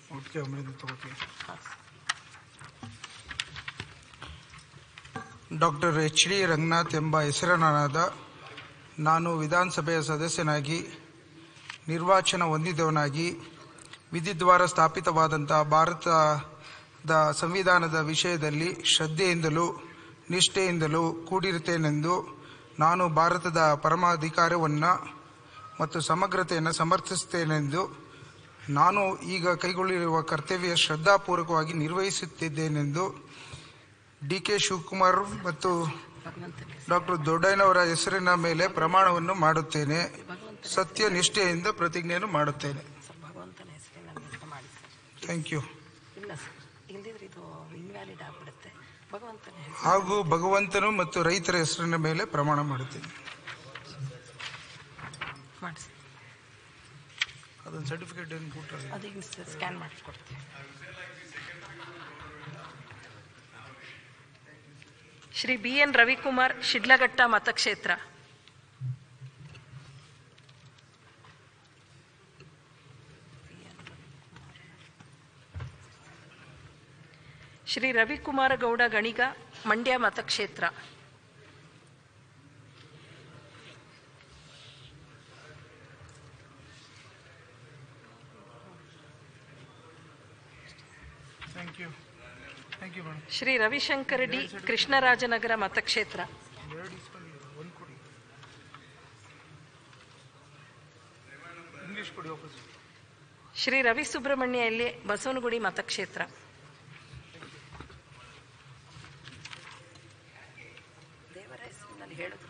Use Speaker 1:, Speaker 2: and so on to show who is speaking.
Speaker 1: ಒಟ್ಟಿಗೆ ಒಮ್ಮೆಲೆ ತಗೋತೀವಿ ಡಾಕ್ಟರ್ ಎಚ್ ಡಿ ರಂಗನಾಥ್ ಎಂಬ ಹೆಸರಿನಾದ ನಾನು ವಿಧಾನಸಭೆಯ ಸದಸ್ಯನಾಗಿ ನಿರ್ವಾಚನ ಹೊಂದಿದವನಾಗಿ ವಿಧಿದ್ವಾರ ಸ್ಥಾಪಿತವಾದಂತಹ ಭಾರತದ ಸಂವಿಧಾನದ ವಿಷಯದಲ್ಲಿ ಶ್ರದ್ಧೆಯಿಂದಲೂ ನಿಷ್ಠೆಯಿಂದಲೂ ಕೂಡಿರುತ್ತೇನೆಂದು ನಾನು ಭಾರತದ ಪರಮಾಧಿಕಾರವನ್ನು ಮತ್ತು ಸಮಗ್ರತೆಯನ್ನು ಸಮರ್ಥಿಸುತ್ತೇನೆಂದು ನಾನು ಈಗ ಕೈಗೊಳ್ಳಿರುವ ಕರ್ತವ್ಯ ಶ್ರದ್ಧಾಪೂರ್ವಕವಾಗಿ ನಿರ್ವಹಿಸುತ್ತಿದ್ದೇನೆಂದು ಡಿ ಕೆ ಶಿವಕುಮಾರ್ ಮತ್ತು ಡಾಕ್ಟರ್ ದೊಡ್ಡಯ್ಯನವರ ಹೆಸರಿನ ಮೇಲೆ ಪ್ರಮಾಣವನ್ನು ಮಾಡುತ್ತೇನೆ ಸತ್ಯ ನಿಷ್ಠೆಯಿಂದ ಪ್ರತಿಜ್ಞೆಯನ್ನು ಮಾಡುತ್ತೇನೆ
Speaker 2: ಸರ್ ಭಗವಂತನ ಹೆಸರಿನಲ್ಲಿ ಮಾಡಿ ಸರ್
Speaker 1: ಥ್ಯಾಂಕ್ ಯು
Speaker 2: ಇಲ್ಲ ಸರ್ ಇಲ್ದಿದ್ರೆ ಇದು ಇನ್ವ್ಯಾಲಿಡ್ ಆಗ್ಬಿಡುತ್ತೆ ಭಗವಂತನ ಹೆಸರು
Speaker 1: ಹಾಗೂ ಭಗವಂತನು ಮತ್ತು ರೈತರ ಹೆಸರಿನ ಮೇಲೆ ಪ್ರಮಾಣ ಮಾಡುತ್ತೇನೆ
Speaker 2: ಮಾಡಿ ಸರ್
Speaker 1: ಅದೊಂದು ಸರ್ಟಿಫಿಕೇಟ್ ಏನು ಕೊಟ್ಟರೆ
Speaker 2: ಅದೀಗ ಸ್ಕ್ಯಾನ್ ಮಾಡಿಸ್ಕೊಡ್ತೀವಿ ಶ್ರೀ ಬಿ ಎನ್ ರವಿಕುಮಾರ್ ಶಿಡ್ಲಘಟ್ಟ ಮತಕ್ಷೇತ್ರ ಶ್ರೀ ರವಿಕುಮಾರ ಗೌಡ ಗಣಿಗ ಮಂಡ್ಯ ಮತಕ್ಷೇತ್ರ
Speaker 1: thank you thank you madam
Speaker 2: Shri Ravishankara D Krishnarajanagara ಮತಕ್ಷೇತ್ರ
Speaker 1: ಎರಡು ಇಸ್ಕೊಂಡಿದ್ದೀರಾ ಒಂದು ಕೊಡಿ ಇಂಗ್ಲೀಷ್ ಕೊಡಿ ವಾಪಸ್
Speaker 2: ಶ್ರೀ ರವಿ ಸುಬ್ರಹ್ಮಣ್ಯ ಎಲ್ಲಿ ಬಸವನಗುಡಿ ಮತಕ್ಷೇತ್ರ ದೇವರ ಹೆಸರಿನಲ್ಲಿ ಹೇಳಿದ್ರು